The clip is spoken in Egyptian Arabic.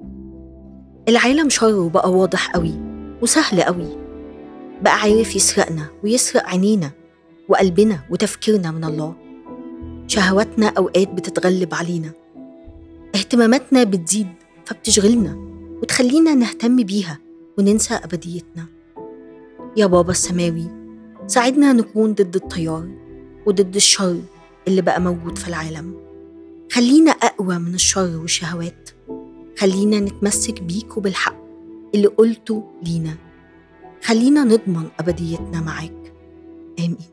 العالم شره بقى واضح قوي وسهل قوي بقى عارف يسرقنا ويسرق عينينا وقلبنا وتفكيرنا من الله شهواتنا أوقات بتتغلب علينا اهتماماتنا بتزيد فبتشغلنا وتخلينا نهتم بيها وننسى أبديتنا يا بابا السماوي ساعدنا نكون ضد التيار وضد الشر اللي بقى موجود في العالم خلينا أقوى من الشر والشهوات خلينا نتمسك بيك وبالحق اللي قلته لينا خلينا نضمن أبديتنا معاك آمين